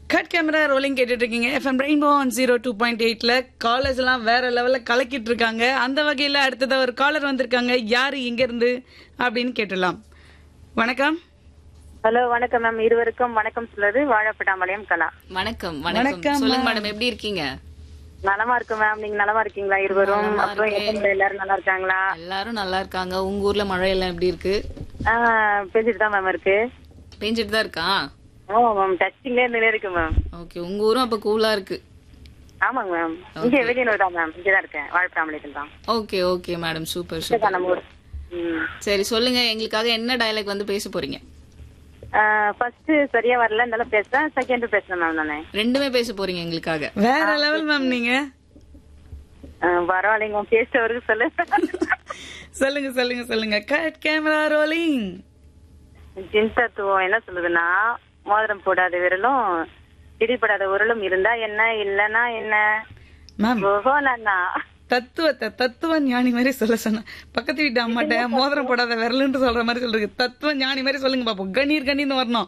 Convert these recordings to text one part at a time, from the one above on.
Cut camera rolling கேட்டுட்டு இருக்கீங்க FM rainbow one zero two point எயிட்ல காலர்ஸ் எல்லாம் வேற லெவல்ல கலக்கிட்டு இருக்காங்க அந்த வகையில அடுத்ததா ஒரு காலர் வந்திருக்காங்க யாரு இங்க இருந்து அப்படின்னு கேட்டுடலாம் வணக்கம் ஹலோ வணக்கம் மேம் இருவருக்கும் வணக்கம் சொல்றது வாழப்பட்டாமலையம் கலா வணக்கம் வணக்கம், வணக்கம் சொல்லுங்க மேடம் எப்படி இருக்கீங்க நலமா இருக்கும் மேம் நீங்க நலமா இருக்கீங்களா இருவரும் நலமா அப்புறம் இருக்கேன். எஃப்எம்ல எல்லாரும் நல்லா இருக்காங்களா எல்லாரும் நல்லா இருக்காங்க உங்க ஊர்ல மழை எல்லாம் எப்படி இருக்கு ஆஹ் பேசிட்டு தான் மேம் இருக்கு பெஞ்சிட்டு தான் இருக்கா ஆமா மேம் டச்சிங்ல இருந்து இருக்கு மேம் ஓகே உங்க ஊரும் அப்ப கூலா இருக்கு ஆமாங்க மேம் இங்க வெளியூர் தான் மேம் இங்கதான் இருக்கேன் வாழப்பட்டாமலையத்தில் தான் ஓகே ஓகே மேடம் சூப்பர் இதுதான் சூப்பர் நம்ம ஊர் ம் சரி சொல்லுங்க எங்களுக்காக என்ன டயலாக் வந்து பேச போறீங்க ஃபர்ஸ்ட் சரியா வரல இருந்தாலும் பேசுறேன் செகண்ட் பேசுறேன் மேம் நானு ரெண்டுமே பேச போறீங்க எங்களுக்காக வேற லெவல் மேம் நீங்க ஆஹ் பரவாயில்லைங்க மேம் பேசுறவருக்கு சொல்லு சொல்லுங்க சொல்லுங்க சொல்லுங்க கட் கேமரா ரோலிங் ஜின்தத்துவம் என்ன சொல்லுதுன்னா மோதிரம் போடாத விரலும் இடிபடாத உரலும் இருந்தா என்ன இல்லனா என்ன மேம் ஓஹோ நானா தத்துவத்தை தத்துவ ஞானி மாதிரி சொல்ல சொன்ன பக்கத்து வீட்டு அம்மாட்ட மோதிரம் போடாத விரலுன்னு சொல்ற மாதிரி சொல்றது தத்துவ ஞானி மாதிரி சொல்லுங்க பாப்போம் கண்ணீர் கண்ணீர்னு வரணும்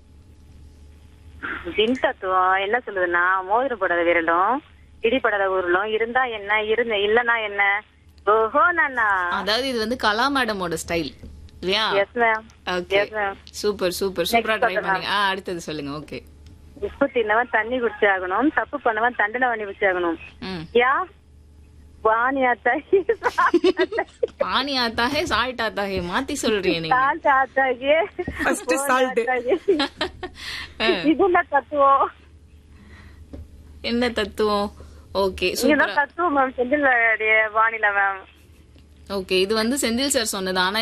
ஜின் தத்துவம் என்ன சொல்லுதுன்னா மோதிரம் போடாத விரலும் இடிபடாத உருளும் இருந்தா என்ன இருந்த இல்லனா என்ன ஓஹோ நானா அதாவது இது வந்து கலா மேடமோட ஸ்டைல் இல்லையா yes ma'am okay yes ma'am super super சூப்பரா ட்ரை பண்ணுங்க ஆ அடுத்தது சொல்லுங்க ஓகே உப்பு தின்னவன் தண்ணி குடிச்சு ஆகணும் தப்பு பண்ணவன் தண்டனை பண்ணி குடிச்சு ஆகணும் ம் யா வாணி ஆத்தாகி பானி ஆத்தா ஹே சால்ட் ஆத்தா ஹே மாத்தி சொல்றீங்க நீங்க சால்ட் ஆத்தாகி First salt. இது என்ன தத்துவம் என்ன தத்துவம் ஓகே இதுதான் தத்துவம் மேம் செந்தில் வானிலை மேம் ஓகே இது வந்து செந்தில் சார் சொன்னது ஆனா